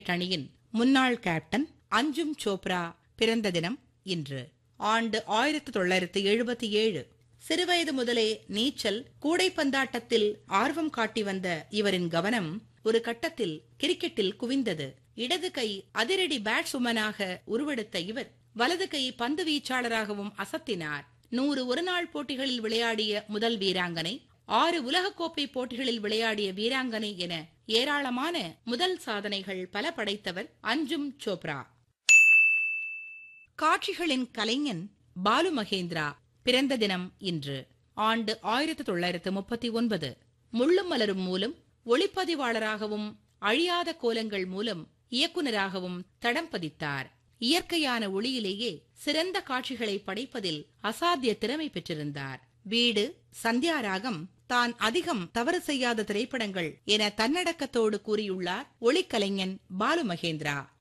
அணியின் முன்னாள் கேப்டன் அஞ்சும் சோப்ரா பிறந்த தினம் இன்று ஆண்டு ஆயிரத்தி தொள்ளாயிரத்தி எழுபத்தி ஏழு சிறுவயது முதலே நீச்சல் கூடைப்பந்தாட்டத்தில் ஆர்வம் காட்டி வந்த இவரின் கவனம் ஒரு கட்டத்தில் கிரிக்கெட்டில் குவிந்தது இடது கை அதிரடி பேட்ஸ்வுமனாக உருவெடுத்த இவர் வலது கை பந்து வீச்சாளராகவும் அசத்தினார் நூறு ஒருநாள் போட்டிகளில் விளையாடிய முதல் வீராங்கனை ஆறு உலகக்கோப்பை போட்டிகளில் விளையாடிய வீராங்கனை என ஏராளமான முதல் சாதனைகள் பல படைத்தவர் அஞ்சும் சோப்ரா காட்சிகளின் கலைஞன் பாலு மகேந்திரா பிறந்த தினம் இன்று ஆண்டு ஆயிரத்தி தொள்ளாயிரத்து முப்பத்தி ஒன்பது முள்ளும் மலரும் மூலம் ஒளிப்பதிவாளராகவும் அழியாத கோலங்கள் மூலம் இயக்குனராகவும் தடம் பதித்தார் இயற்கையான ஒளியிலேயே சிறந்த காட்சிகளை படைப்பதில் அசாத்திய திறமை பெற்றிருந்தார் வீடு சந்தியாராகம் தான் அதிகம் தவறு செய்யாத திரைப்படங்கள் என தன்னடக்கத்தோடு கூறியுள்ளார் ஒளிக்கலைஞன் பாலு மகேந்திரா